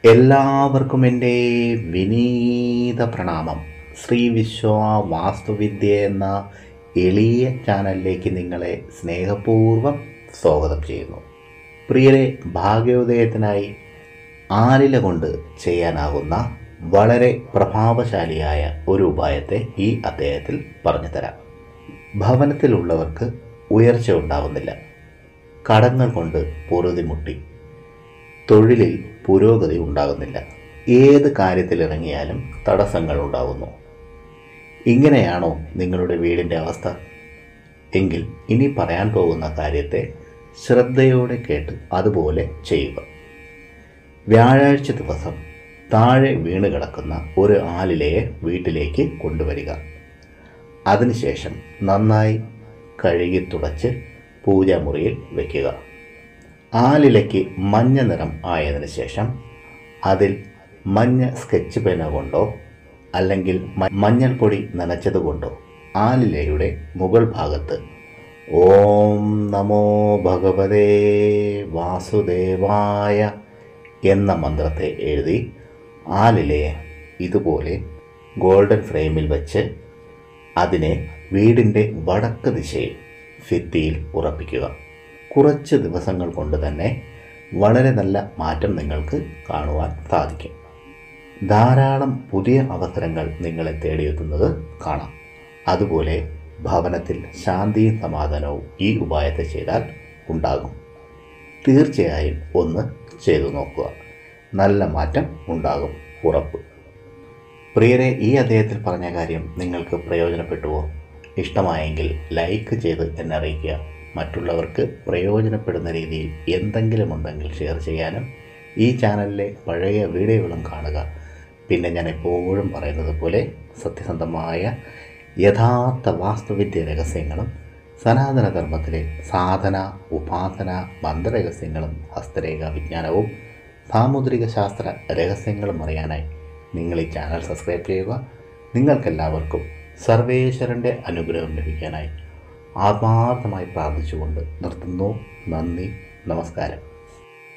എല്ലാവർക്കും എൻ്റെ വിനീത പ്രണാമം ശ്രീ വിശ്വ വാസ്തുവിദ്യ എന്ന എളിയ ചാനലിലേക്ക് നിങ്ങളെ സ്നേഹപൂർവ്വം സ്വാഗതം ചെയ്യുന്നു പ്രിയരെ ഭാഗ്യോദയത്തിനായി ആലില കൊണ്ട് ചെയ്യാനാകുന്ന വളരെ പ്രഭാവശാലിയായ ഒരു ഉപായത്തെ ഈ അദ്ദേഹത്തിൽ പറഞ്ഞു തരാം ഭവനത്തിലുള്ളവർക്ക് ഉയർച്ച ഉണ്ടാകുന്നില്ല കടങ്ങൾ കൊണ്ട് പൊറുതിമുട്ടി തൊഴിലിൽ പുരോഗതി ഉണ്ടാകുന്നില്ല ഏത് കാര്യത്തിലിറങ്ങിയാലും തടസ്സങ്ങൾ ഉണ്ടാകുന്നു ഇങ്ങനെയാണോ നിങ്ങളുടെ വീടിൻ്റെ അവസ്ഥ എങ്കിൽ ഇനി പറയാൻ പോകുന്ന കാര്യത്തെ ശ്രദ്ധയോടെ കേട്ട് അതുപോലെ ചെയ്യുക വ്യാഴാഴ്ച ദിവസം താഴെ വീണ് കിടക്കുന്ന ഒരു ആലിലയെ വീട്ടിലേക്ക് കൊണ്ടുവരിക അതിനുശേഷം നന്നായി കഴുകി തുടച്ച് പൂജാമുറിയിൽ വയ്ക്കുക ആലിലയ്ക്ക് മഞ്ഞ നിറം ആയതിനു ശേഷം അതിൽ മഞ്ഞ സ്കെച്ച് പേന കൊണ്ടോ അല്ലെങ്കിൽ മ- മഞ്ഞൾപ്പൊടി നനച്ചതുകൊണ്ടോ ആലിലയുടെ മുകൾ ഭാഗത്ത് ഓം നമോ ഭഗവതേ വാസുദേവായ എന്ന മന്ത്രത്തെ എഴുതി ആലിലയെ ഇതുപോലെ ഗോൾഡൻ ഫ്രെയിമിൽ വെച്ച് അതിനെ വീടിൻ്റെ വടക്ക് ദിശയിൽ ഭിത്തിയിൽ ഉറപ്പിക്കുക കുറച്ച് ദിവസങ്ങൾ കൊണ്ട് തന്നെ വളരെ നല്ല മാറ്റം നിങ്ങൾക്ക് കാണുവാൻ സാധിക്കും ധാരാളം പുതിയ അവസരങ്ങൾ നിങ്ങളെ തേടിയെത്തുന്നത് കാണാം അതുപോലെ ഭവനത്തിൽ ശാന്തിയും സമാധാനവും ഈ ഉപായത്തെ ചെയ്താൽ ഉണ്ടാകും തീർച്ചയായും ഒന്ന് ചെയ്തു നോക്കുക നല്ല മാറ്റം ഉണ്ടാകും ഉറപ്പ് പ്രിയരെ ഈ അദ്ദേഹത്തിൽ പറഞ്ഞ കാര്യം നിങ്ങൾക്ക് പ്രയോജനപ്പെട്ടുവോ ഇഷ്ടമായെങ്കിൽ ലൈക്ക് ചെയ്ത് എന്നെ അറിയിക്കുക മറ്റുള്ളവർക്ക് പ്രയോജനപ്പെടുന്ന രീതിയിൽ എന്തെങ്കിലും ഉണ്ടെങ്കിൽ ഷെയർ ചെയ്യാനും ഈ ചാനലിലെ പഴയ വീഡിയോകളും കാണുക പിന്നെ ഞാൻ എപ്പോഴും പറയുന്നത് പോലെ സത്യസന്ധമായ യഥാർത്ഥ വാസ്തുവിദ്യ രഹസ്യങ്ങളും സനാതന ധർമ്മത്തിലെ സാധന ഉപാസന മന്ത്രരഹസ്യങ്ങളും ഹസ്തരേഖ വിജ്ഞാനവും സാമുദ്രിക ശാസ്ത്ര രഹസ്യങ്ങളും അറിയാനായി നിങ്ങൾ ഈ ചാനൽ സബ്സ്ക്രൈബ് ചെയ്യുക നിങ്ങൾക്കെല്ലാവർക്കും സർവേശ്വരൻ്റെ അനുഗ്രഹം ലഭിക്കാനായി ആത്മാർത്ഥമായി പ്രാർത്ഥിച്ചുകൊണ്ട് നിർത്തുന്നു നന്ദി നമസ്കാരം